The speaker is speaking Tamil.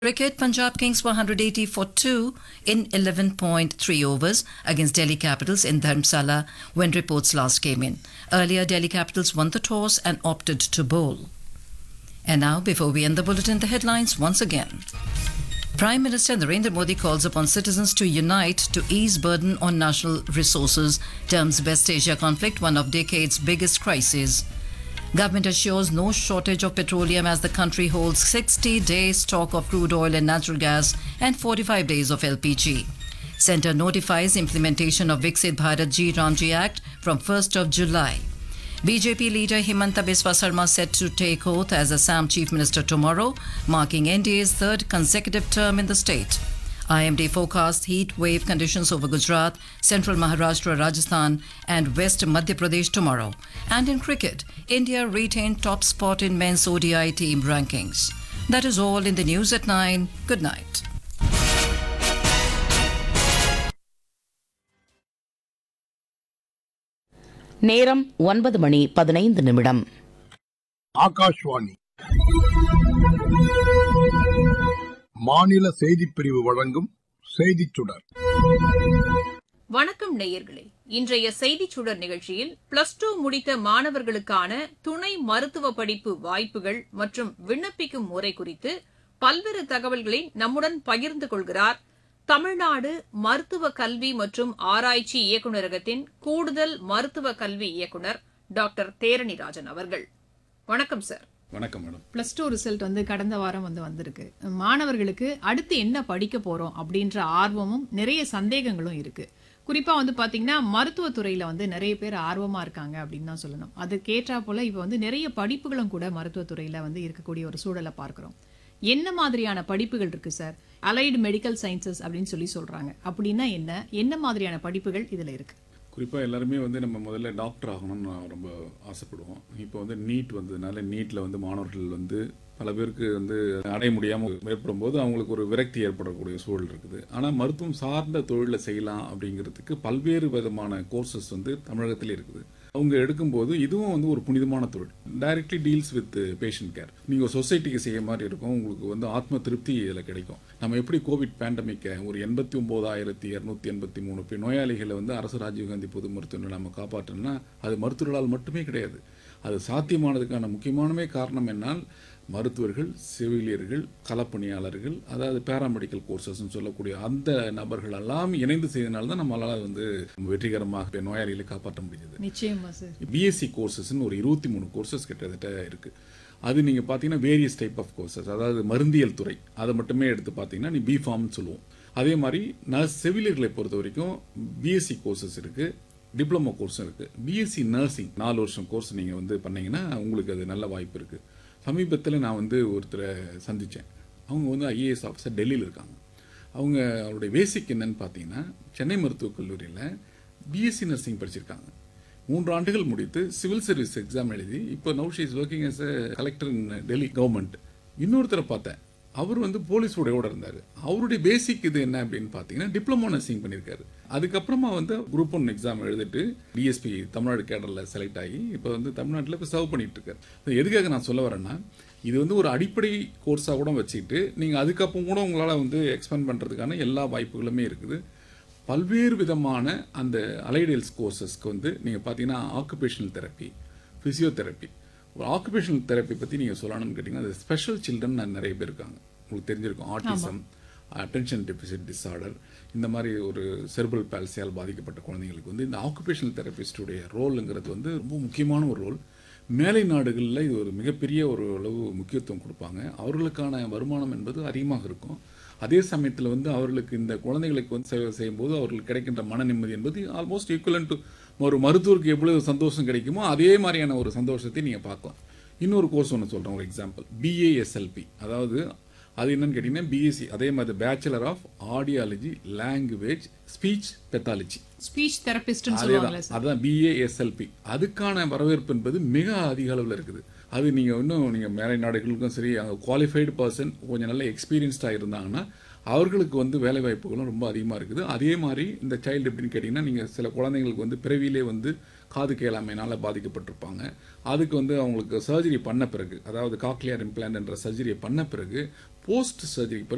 Cricket, Punjab Kings were 180 for 2 in 11.3 overs against Delhi Capitals in Dharamsala when reports last came in. Earlier, Delhi Capitals won the toss and opted to bowl. And now, before we end the bulletin, the headlines once again. Prime Minister Narendra Modi calls upon citizens to unite to ease burden on national resources, terms West Asia conflict one of decade's biggest crises. Government assures no shortage of petroleum as the country holds 60 days stock of crude oil and natural gas and 45 days of LPG. Centre notifies implementation of Viksit Bharat Ji Ramji Act from 1st of July. BJP leader Himanta Biswa Sarma set to take oath as Assam Chief Minister tomorrow, marking NDA's third consecutive term in the state. IMD forecast heat wave conditions over Gujarat, central Maharashtra, Rajasthan, and west Madhya Pradesh tomorrow. And in cricket, India retained top spot in men's ODI team rankings. That is all in the news at 9. Good night. நேரம் ஒன்பது மணி பதினைந்து நிமிடம் ஆகாஷ்வாணி மாநில செய்திப் பிரிவு வழங்கும் செய்திச் சுடர் வணக்கம் நேயர்களே இன்றைய செய்திச் சுடர் நிகழ்ச்சியில் பிளஸ் டூ முடித்த மாணவர்களுக்கான துணை மருத்துவ படிப்பு வாய்ப்புகள் மற்றும் விண்ணப்பிக்கும் முறை குறித்து பல்வேறு தகவல்களை நம்முடன் பகிர்ந்து கொள்கிறார் தமிழ்நாடு மருத்துவ கல்வி மற்றும் ஆராய்ச்சி இயக்குநரகத்தின் கூடுதல் மருத்துவ கல்வி இயக்குநர் டாக்டர் தேரணிராஜன் அவர்கள் வணக்கம் சார் வணக்கம் மேடம் ப்ளஸ் டூ ரிசல்ட் வந்து கடந்த வாரம் வந்து வந்திருக்கு மாணவர்களுக்கு அடுத்து என்ன படிக்க போறோம் அப்படின்ற ஆர்வமும் நிறைய சந்தேகங்களும் இருக்கு குறிப்பா வந்து பாத்தீங்கன்னா மருத்துவத்துறையில வந்து நிறைய பேர் ஆர்வமா இருக்காங்க அப்படின்னு தான் சொல்லணும் அதுக்கேற்றா போல இப்ப வந்து நிறைய படிப்புகளும் கூட மருத்துவத்துறையில வந்து இருக்கக்கூடிய ஒரு சூழலை பார்க்கிறோம் என்ன மாதிரியான படிப்புகள் இருக்கு சார் அலைடு மெடிக்கல் சயின்சஸ் அப்படின்னு சொல்லி சொல்றாங்க அப்படின்னா என்ன என்ன மாதிரியான படிப்புகள் இதுல இருக்கு குறிப்பாக எல்லாருமே வந்து நம்ம முதல்ல டாக்டர் ஆகணும்னு நான் ரொம்ப ஆசைப்படுவோம் இப்போ வந்து நீட் வந்ததுனால நீட்டில் வந்து மாணவர்கள் வந்து பல பேருக்கு வந்து அடைய முடியாமல் ஏற்படும் போது அவங்களுக்கு ஒரு விரக்தி ஏற்படக்கூடிய சூழல் இருக்குது ஆனால் மருத்துவம் சார்ந்த தொழிலை செய்யலாம் அப்படிங்கிறதுக்கு பல்வேறு விதமான கோர்சஸ் வந்து தமிழகத்தில் இருக்குது அவங்க எடுக்கும்போது இதுவும் வந்து ஒரு புனிதமான தொழில் directly deals with patient care நீங்கள் ஒரு சொசைட்டிக்கு செய்ய மாதிரி இருக்கும் உங்களுக்கு வந்து ஆத்ம திருப்தி இதில் கிடைக்கும் நம்ம எப்படி கோவிட் பேண்டமிக்கை ஒரு எண்பத்தி ஒம்போதாயிரத்தி இரநூத்தி எண்பத்தி மூணு பேர் நோயாளிகளை வந்து அரசு ராஜீவ்காந்தி பொது மருத்துவமனை நம்ம காப்பாற்றணும்னா அது மருத்துவர்களால் மட்டுமே கிடையாது அது சாத்தியமானதுக்கான முக்கியமானமே காரணம் என்னால் மருத்துவர்கள் செவிலியர்கள் களப்பணியாளர்கள் அதாவது பேராமெடிக்கல் கோர்சஸ்ன்னு சொல்லக்கூடிய அந்த நபர்கள் எல்லாம் இணைந்து செய்தனால தான் நம்மளால் வந்து வெற்றிகரமாக நோயாளிகளை காப்பாற்ற முடிஞ்சது நிச்சயமா சார் பிஎஸ்சி கோர்சஸ்ன்னு ஒரு இருபத்தி மூணு கோர்சஸ் கிட்டத்தட்ட இருக்குது அது நீங்கள் பார்த்தீங்கன்னா வேரியஸ் டைப் ஆஃப் கோர்சஸ் அதாவது மருந்தியல் துறை அதை மட்டுமே எடுத்து பார்த்தீங்கன்னா நீ பிஃபார்ம்னு சொல்லுவோம் அதே மாதிரி நர்ஸ் செவிலியர்களை பொறுத்த வரைக்கும் பிஎஸ்சி கோர்சஸ் இருக்குது டிப்ளமோ கோர்ஸும் இருக்குது பிஎஸ்சி நர்சிங் நாலு வருஷம் கோர்ஸ் நீங்கள் வந்து பண்ணீங்கன்னா உங்களுக்கு அது நல்ல வாய்ப்பு இருக்குது சமீபத்தில் நான் வந்து ஒருத்தரை சந்தித்தேன் அவங்க வந்து ஐஏஎஸ் ஆஃபீஸர் டெல்லியில் இருக்காங்க அவங்க அவருடைய பேசிக் என்னன்னு பார்த்தீங்கன்னா சென்னை மருத்துவக் கல்லூரியில் பிஎஸ்சி நர்சிங் படிச்சிருக்காங்க மூன்று ஆண்டுகள் முடித்து சிவில் சர்வீஸ் எக்ஸாம் எழுதி இப்போ now she is working as a collector in Delhi government இன்னொருத்தரை பார்த்தேன் அவர் வந்து போலீஸ் உடையோட இருந்தார் அவருடைய பேசிக் இது என்ன அப்படின்னு பார்த்தீங்கன்னா டிப்ளமோ நர்சிங் பண்ணியிருக்காரு அதுக்கப்புறமா வந்து குரூப் ஒன் எக்ஸாம் எழுதிட்டு டிஎஸ்பி தமிழ்நாடு கேடரில் செலக்ட் ஆகி இப்போ வந்து தமிழ்நாட்டில் இப்போ சர்வ் பண்ணிட்டு இருக்காரு எதுக்காக நான் சொல்ல வரேன்னா இது வந்து ஒரு அடிப்படை கோர்ஸாக கூட வச்சுக்கிட்டு நீங்கள் அதுக்கப்புறம் கூட உங்களால் வந்து எக்ஸ்பெண்ட் பண்ணுறதுக்கான எல்லா வாய்ப்புகளுமே இருக்குது பல்வேறு விதமான அந்த அலைடல்ஸ் கோர்சஸ்க்கு வந்து நீங்கள் பார்த்தீங்கன்னா ஆக்குபேஷனல் தெரப்பி ஃபிசியோதெரப்பி ஒரு ஆக்குபேஷனல் தெரப்பி பற்றி நீங்கள் சொல்லணும்னு கேட்டிங்கன்னா அது ஸ்பெஷல் சில்ட்ரன் நிறைய பேர் இருக்காங்க உங்களுக்கு தெரிஞ்சிருக்கும் ஆட்டிசம் அட்டென்ஷன் டெபிசிட் டிஸார்டர் இந்த மாதிரி ஒரு செர்பல் பால்சியால் பாதிக்கப்பட்ட குழந்தைங்களுக்கு வந்து இந்த ஆக்குபேஷனல் தெரபிஸ்டுடைய ரோலுங்கிறது வந்து ரொம்ப முக்கியமான ஒரு ரோல் மேலை நாடுகளில் இது ஒரு மிகப்பெரிய ஒரு அளவு முக்கியத்துவம் கொடுப்பாங்க அவர்களுக்கான வருமானம் என்பது அதிகமாக இருக்கும் அதே சமயத்தில் வந்து அவர்களுக்கு இந்த குழந்தைகளுக்கு வந்து சேவை செய்யும்போது அவர்களுக்கு கிடைக்கின்ற மன நிம்மதி என்பது ஆல்மோஸ்ட் ஈக்குவலன் டு ஒரு மருத்துவருக்கு எவ்வளவு சந்தோஷம் கிடைக்குமோ அதே மாதிரியான ஒரு சந்தோஷத்தை நீங்கள் பார்க்கலாம் இன்னொரு கோர்ஸ் ஒன்று சொல்கிறேன் ஒரு எக்ஸாம்பிள் பிஏஎஸ்எல்பி அதாவது அது என்னன்னு கேட்டிங்கன்னா பிஎஸ்சி அதே மாதிரி bachelor of audiology language speech pathology speech தெரபிஸ்ட்னு அதேதான் சொல்லுவாங்கல்ல சார் அதான் பிஏஎஸ்எல்பி அதுக்கான வரவேற்பு என்பது மிக அதிக அளவில் இருக்குது அது நீங்கள் இன்னும் நீங்கள் மேலை நாடுகளுக்கும் சரி அங்கே குவாலிஃபைடு பர்சன் கொஞ்சம் நல்ல எக்ஸ்பீரியன்ஸ்டாக இருந்தாங்கன்னா அவர்களுக்கு வந்து வேலை வாய்ப்புகளும் ரொம்ப அதிகமாக இருக்குது அதே மாதிரி இந்த சைல்டு எப்படின்னு கேட்டிங்கன்னா நீங்கள் சில குழந்தைங்களுக்கு வந்து பிறவியிலே வந்து காது கேளாமையினால் பாதிக்கப்பட்டிருப்பாங்க அதுக்கு வந்து அவங்களுக்கு சர்ஜரி பண்ண பிறகு அதாவது காக்லியர் இம்ப்ளான்ட் என்ற சர்ஜரியை பண்ண பிறகு போஸ்ட் சர்ஜரி பிறகு